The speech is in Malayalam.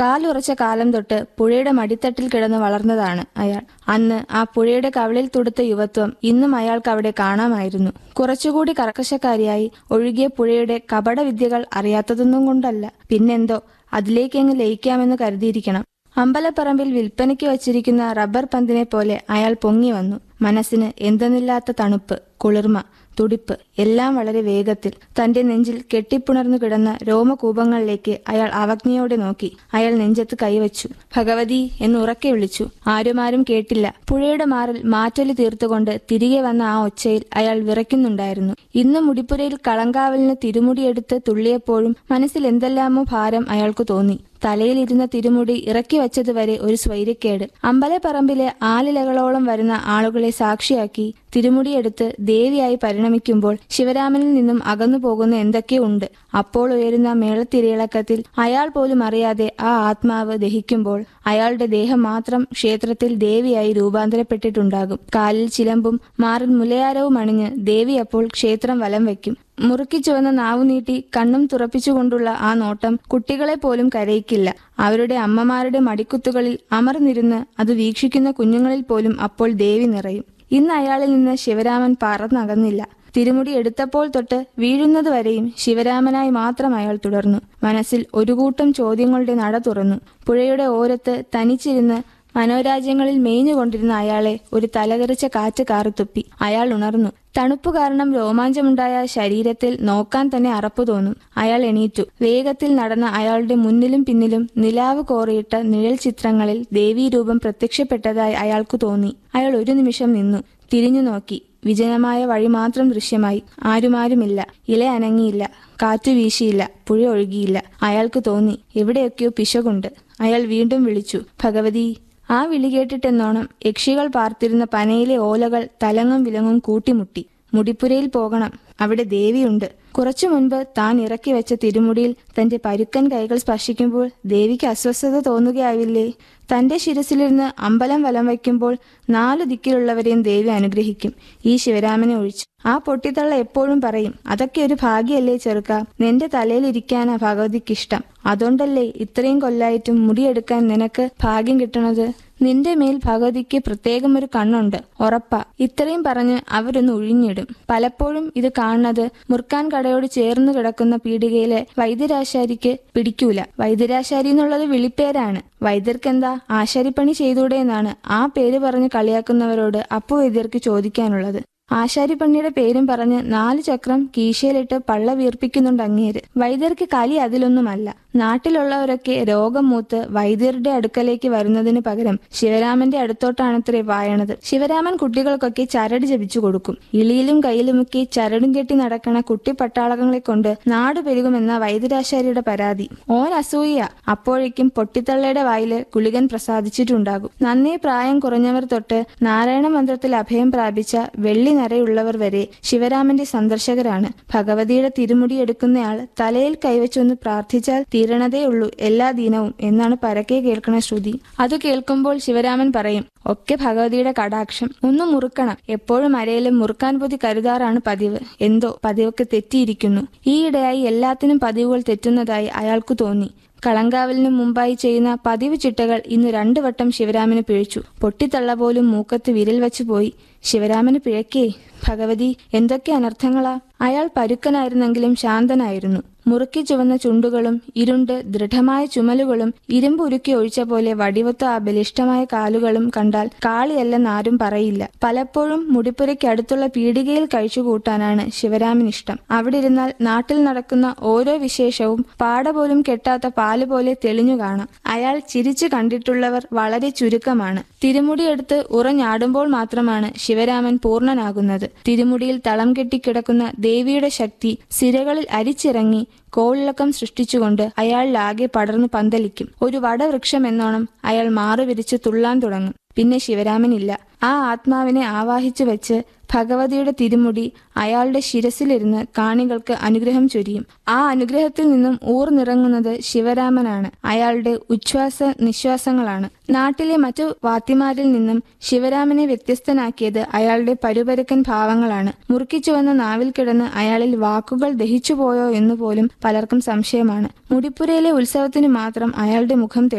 കാലുറച്ച കാലം തൊട്ട് പുഴയുടെ മടിത്തട്ടിൽ കിടന്ന് വളർന്നതാണ് അയാൾ അന്ന് ആ പുഴയുടെ കവിളിൽ തുടുത്ത യുവത്വം ഇന്നും അയാൾക്ക് അവിടെ കാണാമായിരുന്നു കുറച്ചുകൂടി കർക്കശക്കാരിയായി ഒഴുകിയ പുഴയുടെ കപടവിദ്യകൾ അറിയാത്തതൊന്നും കൊണ്ടല്ല പിന്നെന്തോ അതിലേക്കങ്ങ് ലയിക്കാമെന്ന് കരുതിയിരിക്കണം അമ്പലപ്പറമ്പിൽ വിൽപ്പനയ്ക്ക് വച്ചിരിക്കുന്ന റബ്ബർ പന്തിനെ പോലെ അയാൾ പൊങ്ങി വന്നു മനസ്സിന് എന്തെന്നില്ലാത്ത തണുപ്പ് കുളിർമ തുടിപ്പ് എല്ലാം വളരെ വേഗത്തിൽ തന്റെ നെഞ്ചിൽ കെട്ടിപ്പുണർന്നു കിടന്ന രോമകൂപങ്ങളിലേക്ക് അയാൾ അവജ്ഞയോടെ നോക്കി അയാൾ നെഞ്ചത്ത് കൈവച്ചു ഭഗവതി എന്ന് ഉറക്കെ വിളിച്ചു ആരുമാരും കേട്ടില്ല പുഴയുടെ മാറിൽ മാറ്റൊലി തീർത്തുകൊണ്ട് തിരികെ വന്ന ആ ഒച്ചയിൽ അയാൾ വിറയ്ക്കുന്നുണ്ടായിരുന്നു ഇന്ന് മുടിപ്പുരയിൽ കളങ്കാവലിന് തിരുമുടിയെടുത്ത് തുള്ളിയപ്പോഴും മനസ്സിൽ എന്തെല്ലാമോ ഭാരം അയാൾക്ക് തോന്നി തലയിലിരുന്ന തിരുമുടി ഇറക്കി വച്ചതുവരെ ഒരു സ്വൈര്യക്കേട് അമ്പലപ്പറമ്പിലെ ആലിലകളോളം വരുന്ന ആളുകളെ സാക്ഷിയാക്കി തിരുമുടിയെടുത്ത് ദേവിയായി പരിണമിക്കുമ്പോൾ ശിവരാമനിൽ നിന്നും അകന്നു പോകുന്ന എന്തൊക്കെയോ ഉണ്ട് അപ്പോൾ ഉയരുന്ന മേളത്തിരയിളക്കത്തിൽ അയാൾ പോലും അറിയാതെ ആ ആത്മാവ് ദഹിക്കുമ്പോൾ അയാളുടെ ദേഹം മാത്രം ക്ഷേത്രത്തിൽ ദേവിയായി രൂപാന്തരപ്പെട്ടിട്ടുണ്ടാകും കാലിൽ ചിലമ്പും മാറിൽ മുലയാരവും അണിഞ്ഞ് ദേവി അപ്പോൾ ക്ഷേത്രം വലം വയ്ക്കും മുറുക്കി ചുവന്ന നാവു നീട്ടി കണ്ണും തുറപ്പിച്ചുകൊണ്ടുള്ള ആ നോട്ടം കുട്ടികളെ പോലും കരയിക്കില്ല അവരുടെ അമ്മമാരുടെ മടിക്കുത്തുകളിൽ അമർന്നിരുന്ന് അത് വീക്ഷിക്കുന്ന കുഞ്ഞുങ്ങളിൽ പോലും അപ്പോൾ ദേവി നിറയും ഇന്ന് അയാളിൽ നിന്ന് ശിവരാമൻ പറന്നകന്നില്ല തിരുമുടി എടുത്തപ്പോൾ തൊട്ട് വീഴുന്നതുവരെയും ശിവരാമനായി മാത്രം അയാൾ തുടർന്നു മനസ്സിൽ ഒരു കൂട്ടം ചോദ്യങ്ങളുടെ നട തുറന്നു പുഴയുടെ ഓരത്ത് തനിച്ചിരുന്ന് മനോരാജ്യങ്ങളിൽ മേഞ്ഞുകൊണ്ടിരുന്ന അയാളെ ഒരു തലതെറിച്ച കാറ്റ് കാറുതുപ്പി അയാൾ ഉണർന്നു തണുപ്പ് കാരണം രോമാഞ്ചമുണ്ടായ ശരീരത്തിൽ നോക്കാൻ തന്നെ അറപ്പു തോന്നും അയാൾ എണീറ്റു വേഗത്തിൽ നടന്ന അയാളുടെ മുന്നിലും പിന്നിലും നിലാവ് കോറിയിട്ട നിഴൽ ചിത്രങ്ങളിൽ ദേവീരൂപം പ്രത്യക്ഷപ്പെട്ടതായി അയാൾക്കു തോന്നി അയാൾ ഒരു നിമിഷം നിന്നു തിരിഞ്ഞു നോക്കി വിജനമായ വഴി മാത്രം ദൃശ്യമായി ആരുമാരുമില്ല ഇല അനങ്ങിയില്ല കാറ്റു വീശിയില്ല പുഴ ഒഴുകിയില്ല അയാൾക്ക് തോന്നി എവിടെയൊക്കെയോ പിശകുണ്ട് അയാൾ വീണ്ടും വിളിച്ചു ഭഗവതി ആ വിളി കേട്ടിട്ടെന്നോണം യക്ഷികൾ പാർത്തിരുന്ന പനയിലെ ഓലകൾ തലങ്ങും വിലങ്ങും കൂട്ടിമുട്ടി മുടിപ്പുരയിൽ പോകണം അവിടെ ദേവിയുണ്ട് കുറച്ചു മുൻപ് താൻ ഇറക്കി വെച്ച തിരുമുടിയിൽ തന്റെ പരുക്കൻ കൈകൾ സ്പർശിക്കുമ്പോൾ ദേവിക്ക് അസ്വസ്ഥത തോന്നുകയാവില്ലേ തന്റെ ശിരസിലിരുന്ന് അമ്പലം വലം വയ്ക്കുമ്പോൾ നാലു ദിക്കിലുള്ളവരെയും ദേവി അനുഗ്രഹിക്കും ഈ ശിവരാമനെ ഒഴിച്ചു ആ പൊട്ടിത്തള്ള എപ്പോഴും പറയും അതൊക്കെ ഒരു ഭാഗ്യല്ലേ ചെറുക്ക നിന്റെ തലയിലിരിക്കാനാ ഭഗവതിക്കിഷ്ടം അതുകൊണ്ടല്ലേ ഇത്രയും കൊല്ലായിട്ടും മുടിയെടുക്കാൻ നിനക്ക് ഭാഗ്യം കിട്ടണത് നിന്റെ മേൽ ഭഗവതിക്ക് പ്രത്യേകം ഒരു കണ്ണുണ്ട് ഉറപ്പാ ഇത്രയും പറഞ്ഞ് അവരൊന്ന് ഒഴിഞ്ഞിടും പലപ്പോഴും ഇത് കാണുന്നത് മുർക്കാൻ കടയോട് ചേർന്ന് കിടക്കുന്ന പീടികയിലെ വൈദ്യരാശാരിക്ക് പിടിക്കൂല വൈദ്യരാശാരി എന്നുള്ളത് വിളിപ്പേരാണ് വൈദ്യർക്കെന്താ ആശാരിപ്പണി ചെയ്തൂടെ എന്നാണ് ആ പേര് പറഞ്ഞ് കളിയാക്കുന്നവരോട് അപ്പു വൈദ്യർക്ക് ചോദിക്കാനുള്ളത് ആശാരിപ്പണിയുടെ പേരും പറഞ്ഞ് നാല് ചക്രം കീശയിലിട്ട് പള്ള വീർപ്പിക്കുന്നുണ്ട് അങ്ങേര് വൈദ്യർക്ക് കലി അതിലൊന്നുമല്ല നാട്ടിലുള്ളവരൊക്കെ രോഗം മൂത്ത് വൈദ്യരുടെ അടുക്കലേക്ക് വരുന്നതിന് പകരം ശിവരാമന്റെ അടുത്തോട്ടാണത്രേ വായണത് ശിവരാമൻ കുട്ടികൾക്കൊക്കെ ചരട് ജപിച്ചു കൊടുക്കും ഇളിയിലും കയ്യിലുമൊക്കെ ചരടും കെട്ടി നടക്കണ കുട്ടി പട്ടാളകങ്ങളെ കൊണ്ട് നാട് പെരുകുമെന്ന വൈദ്യരാശാരിയുടെ പരാതി ഓൻ അസൂയ അപ്പോഴേക്കും പൊട്ടിത്തള്ളയുടെ വായില് കുളികൻ പ്രസാദിച്ചിട്ടുണ്ടാകും നന്നേ പ്രായം കുറഞ്ഞവർ തൊട്ട് നാരായണ മന്ത്രത്തിൽ അഭയം പ്രാപിച്ച വെള്ളി നരയുള്ളവർ വരെ ശിവരാമന്റെ സന്ദർശകരാണ് ഭഗവതിയുടെ തിരുമുടി എടുക്കുന്നയാൾ തലയിൽ കൈവച്ചൊന്ന് പ്രാർത്ഥിച്ചാൽ തീരണതേ ഉള്ളൂ എല്ലാ ദിനവും എന്നാണ് പരക്കെ കേൾക്കണ ശ്രുതി അത് കേൾക്കുമ്പോൾ ശിവരാമൻ പറയും ഒക്കെ ഭഗവതിയുടെ കടാക്ഷം ഒന്ന് മുറുക്കണം എപ്പോഴും അരയിലും മുറുക്കാൻ പൊതി കരുതാറാണ് പതിവ് എന്തോ പതിവൊക്കെ തെറ്റിയിരിക്കുന്നു ഈയിടെയായി എല്ലാത്തിനും പതിവുകൾ തെറ്റുന്നതായി അയാൾക്കു തോന്നി കളങ്കാവലിന് മുമ്പായി ചെയ്യുന്ന പതിവ് ചിട്ടകൾ ഇന്ന് രണ്ടു വട്ടം ശിവരാമന് പിഴച്ചു പൊട്ടിത്തള്ള പോലും മൂക്കത്ത് വിരൽ വച്ചു പോയി ശിവരാമന് പിഴക്കേ ഭഗവതി എന്തൊക്കെ അനർത്ഥങ്ങളാ അയാൾ പരുക്കനായിരുന്നെങ്കിലും ശാന്തനായിരുന്നു മുറുക്കി ചുവന്ന ചുണ്ടുകളും ഇരുണ്ട് ദൃഢമായ ചുമലുകളും ഇരുമ്പ് ഉരുക്കി ഒഴിച്ച പോലെ വടിവത്ത ആ ബലിഷ്ടമായ കാലുകളും കണ്ടാൽ കാളിയല്ലെന്ന് ആരും പറയില്ല പലപ്പോഴും മുടിപ്പുരയ്ക്ക് അടുത്തുള്ള പീടികയിൽ കഴിച്ചുകൂട്ടാനാണ് ശിവരാമന് ഇഷ്ടം അവിടെ ഇരുന്നാൽ നാട്ടിൽ നടക്കുന്ന ഓരോ വിശേഷവും പാട പോലും കെട്ടാത്ത പാല് പോലെ തെളിഞ്ഞു കാണാം അയാൾ ചിരിച്ചു കണ്ടിട്ടുള്ളവർ വളരെ ചുരുക്കമാണ് തിരുമുടിയെടുത്ത് ഉറഞ്ഞാടുമ്പോൾ മാത്രമാണ് ശിവരാമൻ പൂർണ്ണനാകുന്നത് തിരുമുടിയിൽ തളം കെട്ടിക്കിടക്കുന്ന ദേവിയുടെ ശക്തി സിരകളിൽ അരിച്ചിറങ്ങി കോളിളക്കം സൃഷ്ടിച്ചുകൊണ്ട് അയാളിലാകെ പടർന്നു പന്തലിക്കും ഒരു വടവൃക്ഷം എന്നോണം അയാൾ മാറുവിരിച്ച് തുള്ളാൻ തുടങ്ങും പിന്നെ ശിവരാമനില്ല ആ ആത്മാവിനെ ആവാഹിച്ചു വെച്ച് ഭഗവതിയുടെ തിരുമുടി അയാളുടെ ശിരസിലിരുന്ന് കാണികൾക്ക് അനുഗ്രഹം ചൊരിയും ആ അനുഗ്രഹത്തിൽ നിന്നും ഊർന്നിറങ്ങുന്നത് ശിവരാമനാണ് അയാളുടെ ഉച്ഛ്വാസ നിശ്വാസങ്ങളാണ് നാട്ടിലെ മറ്റു വാത്തിമാരിൽ നിന്നും ശിവരാമനെ വ്യത്യസ്തനാക്കിയത് അയാളുടെ പരുപരുക്കൻ ഭാവങ്ങളാണ് മുറുക്കിച്ചുവന്ന നാവിൽ കിടന്ന് അയാളിൽ വാക്കുകൾ ദഹിച്ചുപോയോ എന്നുപോലും പലർക്കും സംശയമാണ് മുടിപ്പുരയിലെ ഉത്സവത്തിന് മാത്രം അയാളുടെ മുഖം